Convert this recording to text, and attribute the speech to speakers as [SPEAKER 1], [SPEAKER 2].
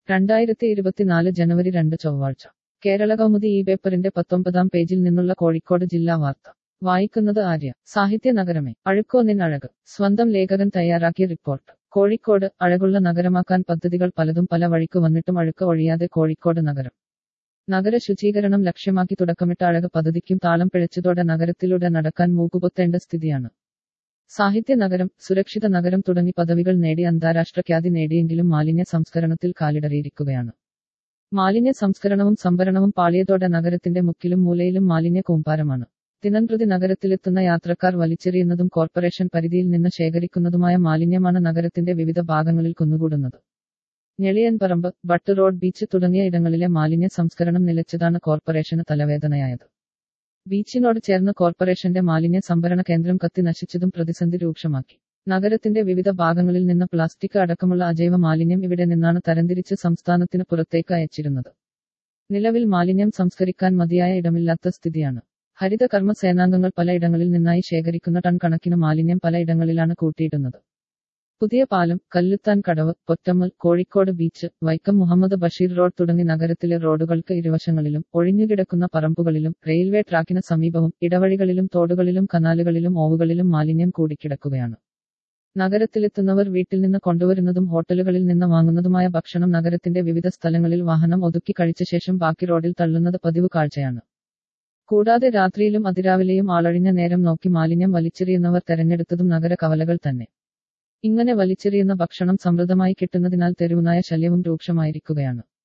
[SPEAKER 1] രണ്ടായിരത്തി ഇരുപത്തിനാല് ജനുവരി രണ്ട് ചൊവ്വാഴ്ച കേരള കൗമുദി ഈ പേപ്പറിന്റെ പത്തൊമ്പതാം പേജിൽ നിന്നുള്ള കോഴിക്കോട് ജില്ലാ വാർത്ത വായിക്കുന്നത് ആര്യ സാഹിത്യ നഗരമേ അഴുക്കോന്നിൻ അഴക് സ്വന്തം ലേഖകൻ തയ്യാറാക്കിയ റിപ്പോർട്ട് കോഴിക്കോട് അഴകുള്ള നഗരമാക്കാൻ പദ്ധതികൾ പലതും പല വഴിക്ക് വന്നിട്ടും അഴുക്ക് ഒഴിയാതെ കോഴിക്കോട് നഗരം നഗര ശുചീകരണം ലക്ഷ്യമാക്കി തുടക്കമിട്ട അഴക് പദ്ധതിക്കും താളം പിഴച്ചതോടെ നഗരത്തിലൂടെ നടക്കാൻ മൂക്കുപൊത്തേണ്ട സ്ഥിതിയാണ് സാഹിത്യ നഗരം സുരക്ഷിത നഗരം തുടങ്ങി പദവികൾ നേടി അന്താരാഷ്ട്ര ഖ്യാതി നേടിയെങ്കിലും മാലിന്യ സംസ്കരണത്തിൽ കാലിടറിയിരിക്കുകയാണ് മാലിന്യ സംസ്കരണവും സംഭരണവും പാളിയതോടെ നഗരത്തിന്റെ മുക്കിലും മൂലയിലും മാലിന്യ കൂമ്പാരമാണ് ദിനംപ്രതി നഗരത്തിലെത്തുന്ന യാത്രക്കാർ വലിച്ചെറിയുന്നതും കോർപ്പറേഷൻ പരിധിയിൽ നിന്ന് ശേഖരിക്കുന്നതുമായ മാലിന്യമാണ് നഗരത്തിന്റെ വിവിധ ഭാഗങ്ങളിൽ കുന്നുകൂടുന്നത് ഞെളിയൻപറമ്പ് ബട്ട് റോഡ് ബീച്ച് തുടങ്ങിയ ഇടങ്ങളിലെ മാലിന്യ സംസ്കരണം നിലച്ചതാണ് കോർപ്പറേഷന് തലവേദനയായത് ബീച്ചിനോട് ചേർന്ന് കോർപ്പറേഷന്റെ മാലിന്യ സംഭരണ കേന്ദ്രം കത്തി നശിച്ചതും പ്രതിസന്ധി രൂക്ഷമാക്കി നഗരത്തിന്റെ വിവിധ ഭാഗങ്ങളിൽ നിന്ന് പ്ലാസ്റ്റിക് അടക്കമുള്ള അജൈവ മാലിന്യം ഇവിടെ നിന്നാണ് തരംതിരിച്ച് സംസ്ഥാനത്തിന് പുറത്തേക്ക് അയച്ചിരുന്നത് നിലവിൽ മാലിന്യം സംസ്കരിക്കാൻ മതിയായ ഇടമില്ലാത്ത സ്ഥിതിയാണ് ഹരിത കർമ്മ സേനാംഗങ്ങൾ പലയിടങ്ങളിൽ നിന്നായി ശേഖരിക്കുന്ന ടൺ കണക്കിന് മാലിന്യം പലയിടങ്ങളിലാണ് കൂട്ടിയിടുന്നത് പുതിയ പാലം കല്ലുത്താൻ കടവ് പൊറ്റമ്മൽ കോഴിക്കോട് ബീച്ച് വൈക്കം മുഹമ്മദ് ബഷീർ റോഡ് തുടങ്ങി നഗരത്തിലെ റോഡുകൾക്ക് ഇരുവശങ്ങളിലും ഒഴിഞ്ഞുകിടക്കുന്ന പറമ്പുകളിലും റെയിൽവേ ട്രാക്കിന് സമീപവും ഇടവഴികളിലും തോടുകളിലും കനാലുകളിലും ഓവുകളിലും മാലിന്യം കൂടിക്കിടക്കുകയാണ് നഗരത്തിലെത്തുന്നവർ വീട്ടിൽ നിന്ന് കൊണ്ടുവരുന്നതും ഹോട്ടലുകളിൽ നിന്ന് വാങ്ങുന്നതുമായ ഭക്ഷണം നഗരത്തിന്റെ വിവിധ സ്ഥലങ്ങളിൽ വാഹനം ഒതുക്കി കഴിച്ച ശേഷം ബാക്കി റോഡിൽ തള്ളുന്നത് പതിവ് കാഴ്ചയാണ് കൂടാതെ രാത്രിയിലും അതിരാവിലെയും ആളൊഴിഞ്ഞ നേരം നോക്കി മാലിന്യം വലിച്ചെറിയുന്നവർ തെരഞ്ഞെടുത്തതും നഗര കവലകൾ തന്നെ ഇങ്ങനെ വലിച്ചെറിയുന്ന ഭക്ഷണം സമൃദ്ധമായി കിട്ടുന്നതിനാൽ തെരുവുനായ ശല്യവും രൂക്ഷമായിരിക്കുകയാണ്